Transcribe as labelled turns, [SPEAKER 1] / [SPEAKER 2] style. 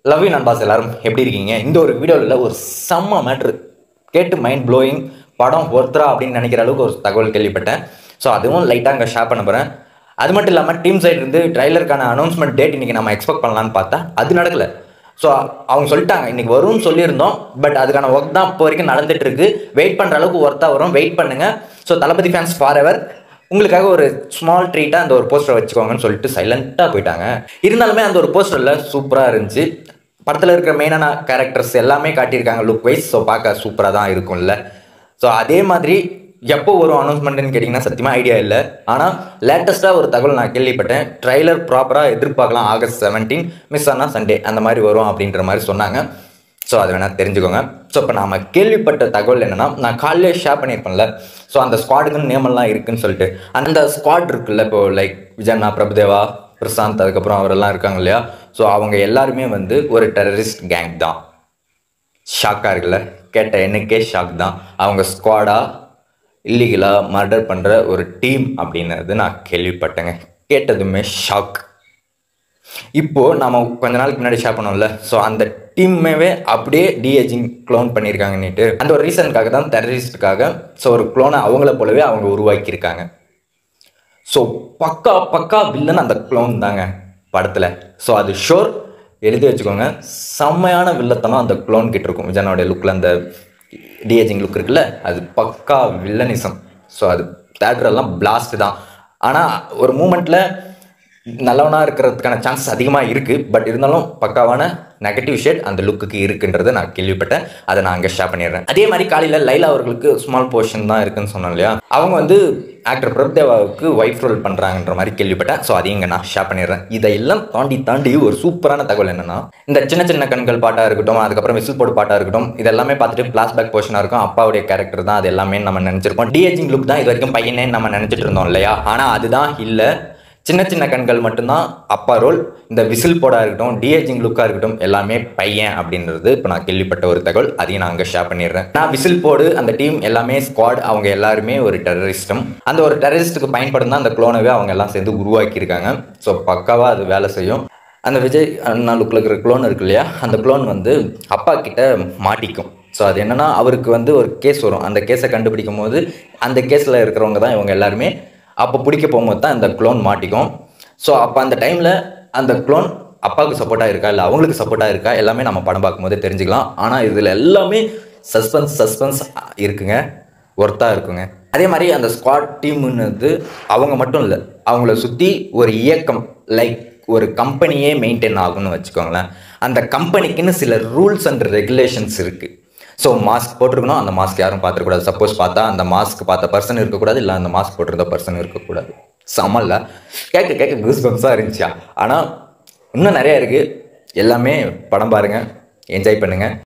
[SPEAKER 1] love you நண்பாஸ் எல்லாரும் எப்படி இருக்கீங்க இந்த ஒரு வீடியோவில் ஒரு செம்ம மேட்ரு கேட்டு மைண்ட் ப்ளோயிங் படம் ஒருத்தரா அப்படின்னு நினைக்கிற அளவுக்கு ஒரு தகவல் கேள்விப்பட்டேன் ஸோ அதுவும் லைட்டாக அங்கே ஷேர் பண்ண போகிறேன் அது மட்டும் இல்லாமல் டீம் சைடு இருந்து ட்ரைலருக்கான அனௌன்ஸ்மெண்ட் டேட் இன்றைக்கி நம்ம எக்ஸ்பெக்ட் பண்ணலான்னு பார்த்தா அது நடக்கல ஸோ அவங்க சொல்லிட்டாங்க இன்னைக்கு வரும்னு சொல்லியிருந்தோம் பட் அதுக்கான ஒர்க் தான் இப்போ வரைக்கும் நடந்துட்டு இருக்கு வெயிட் பண்ணுற அளவுக்கு ஒர்த்தாக வரும் வெயிட் பண்ணுங்க so Thalapathy fans forever உங்களுக்காக ஒரு ஸ்மால் ட்ரீட்டாக அந்த ஒரு போஸ்டரை வச்சுக்கோங்கன்னு சொல்லிட்டு சைலண்ட்டாக போயிட்டாங்க இருந்தாலுமே அந்த ஒரு போஸ்டரில் சூப்பராக இருந்துச்சு படத்தில் இருக்கிற மெயினான கேரக்டர்ஸ் எல்லாமே காட்டியிருக்காங்க லுக் வைஸ் ஸோ பார்க்க சூப்பராக தான் இருக்கும்ல ஸோ அதே மாதிரி எப்போ வரும் அனௌன்ஸ்மெண்ட்னு கேட்டிங்கன்னா சத்தியமாக ஐடியா இல்லை ஆனால் லேட்டஸ்ட்டாக ஒரு தகவல் நான் கேள்விப்பட்டேன் ட்ரைலர் ப்ராப்பராக எதிர்பார்க்கலாம் ஆகஸ்ட் செவன்டீன் மிஸ் ஆனால் சண்டே அந்த மாதிரி வரும் அப்படின்ற மாதிரி சொன்னாங்க ஸோ அது வேணால் தெரிஞ்சுக்கோங்க ஸோ இப்போ நாம கேள்விப்பட்ட தகவல் என்னென்னா நான் காலையிலே ஷேர் பண்ணியிருப்பேன்ல ஸோ அந்த ஸ்குவாடுக்குன்னு நேமெல்லாம் இருக்குன்னு சொல்லிட்டு அந்த ஸ்குவாட் இருக்குல்ல இப்போ லைக் விஜயண்ணா பிரபுதேவா பிரசாந்த் அதுக்கப்புறம் அவரெல்லாம் இருக்காங்க இல்லையா ஸோ அவங்க எல்லாருமே வந்து ஒரு டெரரிஸ்ட் கேங் தான் ஷாக்காக இருக்குல்ல கேட்ட எனக்கே ஷாக் தான் அவங்க ஸ்குவாடா இல்லீகலாக மர்டர் பண்ணுற ஒரு டீம் அப்படின்றது நான் கேள்விப்பட்டேங்க கேட்டதுமே ஷாக் இப்போது நம்ம கொஞ்ச நாளுக்கு முன்னாடி ஷேர் பண்ணோம்ல ஸோ அந்த டீம்மே அப்படியே டிஏஜிங் க்ளோன் பண்ணியிருக்காங்கன்னுட்டு அந்த ஒரு ரீசனுக்காக தான் டெரரிஸ்டுக்காக ஸோ ஒரு க்ளோனை அவங்கள போலவே அவங்க உருவாக்கியிருக்காங்க ஸோ பக்கா பக்கா வில்லன் அந்த க்ளோன் தாங்க படத்தில் ஸோ அது ஷோர் எழுதி வச்சுக்கோங்க செம்மையான வில்லத்தனம் அந்த க்ளோன் கிட்ட இருக்கும் விஜயனோட லுக்கில் அந்த டிஏஜிங் லுக் இருக்குல்ல அது பக்கா வில்லனிசம் ஸோ அது தேட்டரெல்லாம் பிளாஸ்ட் தான் ஆனால் ஒரு மூமெண்ட்டில் நல்லவனாக இருக்கிறதுக்கான சான்சஸ் அதிகமாக இருக்குது பட் இருந்தாலும் பக்காவான நெகட்டிவ் ஷேட் அந்த லுக்குக்கு இருக்குன்றதை நான் கேள்விப்பட்டேன் அதை நான் அங்கே ஷேர் பண்ணிடுறேன் அதே மாதிரி காலையில் லைலா அவர்களுக்கு ஸ்மால் போர்ஷன் தான் இருக்குன்னு சொன்னோம் இல்லையா அவங்க வந்து ஆக்டர் பிரபுதேவாவுக்கு ஒய்ஃப் ரோல் பண்ணுறாங்கன்ற மாதிரி கேள்விப்பட்டேன் ஸோ அதையும் இங்கே நான் ஷேர் பண்ணிடுறேன் இதையெல்லாம் தாண்டி தாண்டி ஒரு சூப்பரான தகவல் என்னன்னா இந்த சின்ன சின்ன கண்கள் பாட்டாக இருக்கட்டும் அதுக்கப்புறம் விசில் போடு பாட்டாக இருக்கட்டும் இதெல்லாமே பார்த்துட்டு பிளாஸ்பேக் போர்ஷனாக இருக்கும் அப்பாவுடைய கேரக்டர் தான் அது எல்லாமே நம்ம நினச்சிருப்போம் டிஏஜிங் லுக் தான் இது வரைக்கும் பையனே நம்ம நினச்சிட்டு இருந்தோம் இல்லையா ஆனால் அதுதான் இல்லை சின்ன சின்ன கண்கள் மட்டும்தான் அப்பா ரோல் இந்த விசில் போடா இருக்கட்டும் டிஏஜிங் லுக்காக இருக்கட்டும் எல்லாமே பையன் அப்படின்றது இப்போ நான் கேள்விப்பட்ட ஒரு தகவல் அதையும் நான் அங்கே ஷேர் பண்ணிடுறேன் நான் விசில் போடு அந்த டீம் எல்லாமே ஸ்குவாட் அவங்க எல்லாருமே ஒரு டெரரிஸ்டம் அந்த ஒரு டெரரிஸ்ட்டுக்கு பயன்படும் தான் அந்த குளோனவே அவங்க எல்லாம் சேர்ந்து உருவாக்கியிருக்காங்க ஸோ பக்காவாக அது வேலை செய்யும் அந்த விஜய் அண்ணா லுக்கில் இருக்கிற க்ளோன் இருக்கு இல்லையா அந்த க்ளோன் வந்து அப்பா கிட்ட மாட்டிக்கும் ஸோ அது என்னன்னா அவருக்கு வந்து ஒரு கேஸ் வரும் அந்த கேஸை கண்டுபிடிக்கும் போது அந்த கேஸில் இருக்கிறவங்க தான் இவங்க எல்லாருமே அப்போ பிடிக்க போகும்போது தான் இந்த க்ளோன் மாட்டிக்கும் ஸோ அப்போ அந்த டைமில் அந்த க்ளோன் அப்பாவுக்கு சப்போர்ட்டாக இருக்கா இல்லை அவங்களுக்கு சப்போர்ட்டாக இருக்கா எல்லாமே நம்ம படம் பார்க்கும்போது தெரிஞ்சுக்கலாம் ஆனால் இதில் எல்லாமே சஸ்பென்ஸ் சஸ்பென்ஸ் இருக்குங்க ஒர்த்தாக இருக்குங்க அதே மாதிரி அந்த ஸ்குவாட் டீம்னு அவங்க மட்டும் இல்லை அவங்கள சுற்றி ஒரு இயக்கம் லைக் ஒரு கம்பெனியே மெயின்டைன் ஆகும்னு வச்சுக்கோங்களேன் அந்த கம்பெனிக்குன்னு சில ரூல்ஸ் அண்ட் ரெகுலேஷன்ஸ் இருக்குது ஸோ மாஸ்க் போட்டிருக்கணும் அந்த மாஸ்க் யாரும் பார்த்துருக்கூடாது சப்போஸ் பார்த்தா அந்த மாஸ்க் பார்த்த பர்சன் இருக்கக்கூடாது இல்லை அந்த மாஸ்க் போட்டிருந்த பர்சன் இருக்கக்கூடாது சமல்ல கேட்க கேட்க கூஸ் பம்ஸாக இருந்துச்சா ஆனால் இன்னும் நிறையா இருக்குது எல்லாமே படம் பாருங்கள் என்ஜாய் பண்ணுங்கள்